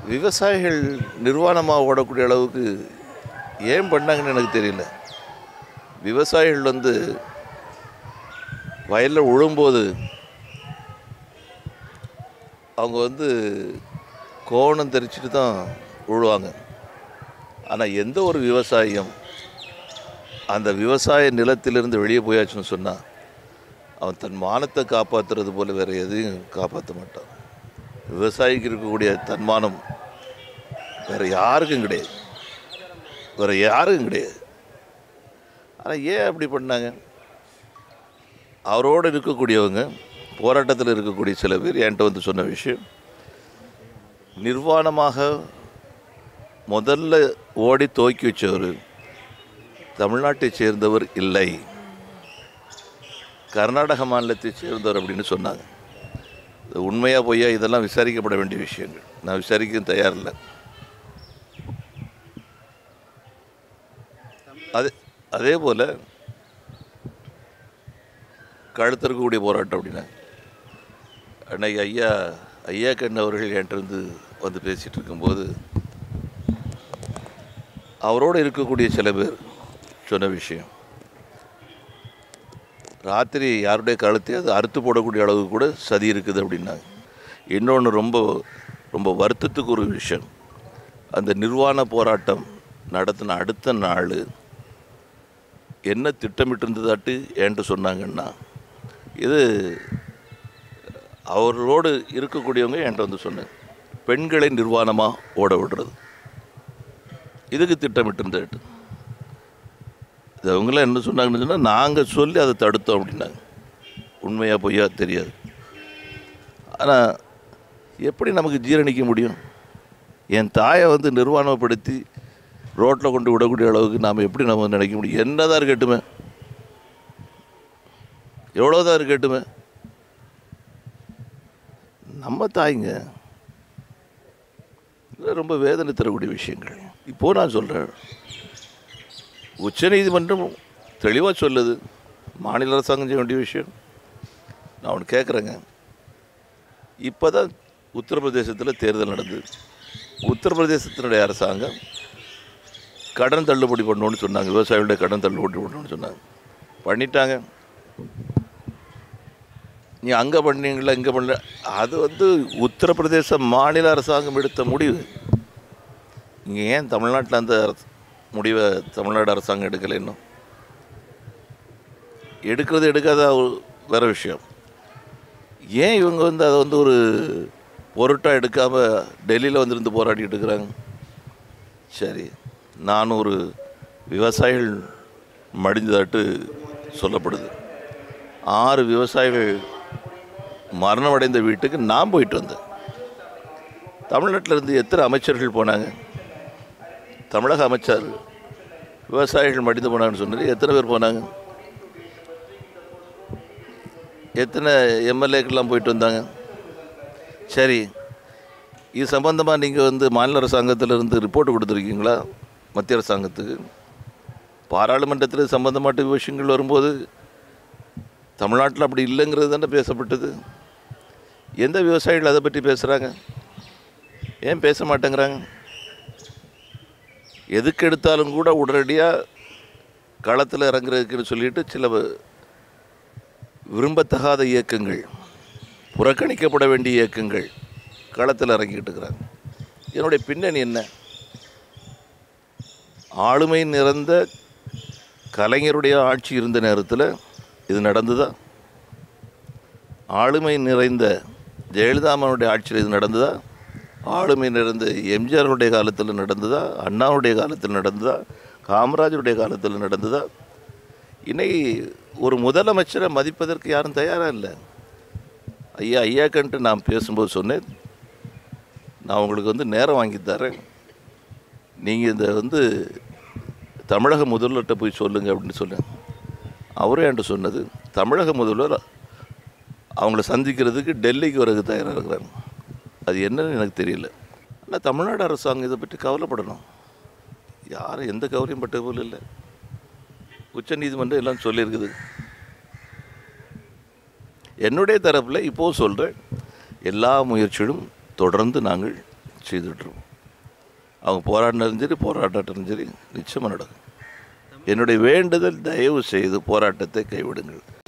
விவசாயிகள் நிர்வாணமாக ஓடக்கூடிய அளவுக்கு ஏன் பண்ணாங்கன்னு எனக்கு தெரியல விவசாயிகள் வந்து வயலில் உழும்போது அவங்க வந்து கோவணம் தெரிச்சிட்டு தான் உழுவாங்க ஆனால் எந்த ஒரு விவசாயியும் அந்த விவசாய நிலத்திலிருந்து வெளியே போயாச்சுன்னு சொன்னால் அவன் தன் மானத்தை காப்பாற்றுறது போல் வேறு எதையும் காப்பாற்ற மாட்டான் விவசாயிக்கு இருக்கக்கூடிய தன்மானம் வேறு யாருக்கும் கிடையாது வேறு யாருக்கும் கிடையாது ஆனால் ஏன் அப்படி பண்ணாங்க அவரோடு இருக்கக்கூடியவங்க போராட்டத்தில் இருக்கக்கூடிய சில பேர் என்கிட்ட வந்து சொன்ன விஷயம் நிர்வாணமாக முதல்ல ஓடி துவக்கி வச்சவர் தமிழ்நாட்டைச் சேர்ந்தவர் இல்லை கர்நாடக மாநிலத்தைச் சேர்ந்தவர் அப்படின்னு சொன்னாங்க இது உண்மையாக பொய்யா இதெல்லாம் விசாரிக்கப்பட வேண்டிய விஷயங்கள் நான் விசாரிக்கவும் தயாரில்லை அது அதே போல் கழுத்திருக்கக்கூடிய போராட்டம் அப்படின்னா அன்னைக்கு ஐயா ஐயா கண்ணு அவர்கள் என்கிட்ட இருந்து வந்து பேசிகிட்டு இருக்கும்போது அவரோடு இருக்கக்கூடிய சில பேர் சொன்ன விஷயம் ராத்திரி யாருடைய கழுத்தையாவது அறுத்து போடக்கூடிய அளவு கூட சதி இருக்குது அப்படின்னாங்க இன்னொன்று ரொம்ப ரொம்ப வருத்தத்துக்கு ஒரு விஷயம் அந்த நிர்வாண போராட்டம் நடத்தின அடுத்த நாள் என்ன திட்டமிட்டு இருந்ததாட்டு என்கிட்ட சொன்னாங்கன்னா இது அவர்களோடு இருக்கக்கூடியவங்க என்கிட்ட வந்து சொன்னாங்க பெண்களை நிர்வாணமாக ஓட விடுறது இதுக்கு திட்டமிட்டு இருந்ததாட்டு இது அவங்களாம் என்ன சொன்னாங்கன்னு சொன்னால் நாங்கள் சொல்லி அதை தடுத்தோம் அப்படின்னாங்க உண்மையா பொய்யா தெரியாது ஆனால் எப்படி நமக்கு ஜீரணிக்க முடியும் என் தாயை வந்து நிர்வாணப்படுத்தி ரோட்டில் கொண்டு விடக்கூடிய அளவுக்கு நாம் எப்படி நம்ம நினைக்க முடியும் என்னதான் இருக்கட்டுமே எவ்வளோதான் இருக்கட்டுமே நம்ம தாய்ங்க இது ரொம்ப வேதனை தரக்கூடிய விஷயங்கள் இப்போது நான் சொல்கிறேன் உச்சநீதிமன்றம் தெளிவாக சொல்லுது மாநில அரசாங்கம் செய்ய வேண்டிய விஷயம் நான் ஒன்று கேட்குறேங்க இப்போ தான் உத்தரப்பிரதேசத்தில் தேர்தல் நடந்தது உத்தரப்பிரதேசத்தினுடைய அரசாங்கம் கடன் தள்ளுபடி பண்ணணும்னு சொன்னாங்க விவசாயிகளுடைய கடன் தள்ளுபடி பண்ணணும்னு சொன்னாங்க பண்ணிட்டாங்க நீ அங்கே பண்ணீங்களா இங்கே பண்ணல அது வந்து உத்தரப்பிரதேச மாநில அரசாங்கம் எடுத்த முடிவு இங்கே ஏன் தமிழ்நாட்டில் அந்த அரசு முடிவை தமிழ்நாடு அரசாங்கம் எடுக்கலை இன்னும் எடுக்கிறது எடுக்காத ஒரு- வேற விஷயம் ஏன் இவங்க வந்து அதை வந்து ஒரு பொருட்டாக எடுக்காமல் டெல்லியில் வந்திருந்து போராடிட்டு இருக்கிறாங்க சரி நானூறு விவசாயிகள் மடிந்ததாட்டு சொல்லப்படுது ஆறு விவசாயிகள் மரணமடைந்த வீட்டுக்கு நான் போயிட்டு வந்தேன் தமிழ்நாட்டில் இருந்து எத்தனை அமைச்சர்கள் போனாங்க தமிழக அமைச்சர் விவசாயிகள் மடிந்து போனாங்கன்னு சொன்னது எத்தனை பேர் போனாங்க எத்தனை எம்எல்ஏக்கெல்லாம் போயிட்டு வந்தாங்க சரி இது சம்பந்தமாக நீங்கள் வந்து மாநில அரசாங்கத்திலிருந்து ரிப்போர்ட் கொடுத்துருக்கீங்களா மத்திய அரசாங்கத்துக்கு பாராளுமன்றத்தில் இது சம்பந்தமாட்ட விஷயங்கள் வரும்போது தமிழ்நாட்டில் அப்படி இல்லைங்கிறது தானே பேசப்பட்டது எந்த விவசாயிகள் அதை பற்றி பேசுகிறாங்க ஏன் பேச மாட்டேங்கிறாங்க எதுக்கு எடுத்தாலும் கூட உடனடியாக களத்தில் இறங்குறதுக்குன்னு சொல்லிட்டு சில வ- விரும்பத்தகாத இயக்கங்கள் புறக்கணிக்கப்பட வேண்டிய இயக்கங்கள் களத்தில் இறங்கிக்கிட்டு இருக்கிறாங்க என்னுடைய பின்னணி என்ன ஆளுமை நிறைந்த கலைஞருடைய ஆட்சி இருந்த நேரத்தில் இது நடந்ததா ஆளுமை நிறைந்த ஜெயலலிதாமனுடைய ஆட்சியில் இது நடந்ததா ஆளுமை நிறைந்த எம்ஜிஆருடைய காலத்தில் நடந்ததா அண்ணாவுடைய காலத்தில் நடந்ததா காமராஜருடைய காலத்தில் நடந்ததா இன்னைக்கு ஒரு முதலமைச்சரை மதிப்பதற்கு யாரும் தயாராக இல்லை ஐயா ஐயாக்கன்ட்டு நான் பேசும்போது சொன்னேன் நான் உங்களுக்கு வந்து நேரம் வாங்கி தரேன் நீங்கள் இந்த வந்து தமிழக முதல்வர்கிட்ட போய் சொல்லுங்க அப்படின்னு சொன்னேன் அவரே என்கிட்ட சொன்னது தமிழக முதல்வர் அவங்கள சந்திக்கிறதுக்கு டெல்லிக்கு வரது தயாராக இருக்கிறாங்க அது என்னன்னு எனக்கு தெரியல ஆனால் தமிழ்நாடு அரசாங்கம் இதை பற்றி கவலைப்படணும் யாரும் எந்த கவலையும் பட்ட போல இல்லை உச்சநீதிமன்றம் எல்லாம் சொல்லியிருக்குது என்னுடைய தரப்பில் இப்போது சொல்கிறேன் எல்லா முயற்சிகளும் தொடர்ந்து நாங்கள் செய்துட்ருவோம் அவங்க போராடினாலும் சரி போராட்டாட்டாலும் சரி நிச்சயமாக நடக்கும் என்னுடைய வேண்டுதல் தயவு செய்து போராட்டத்தை கைவிடுங்கள்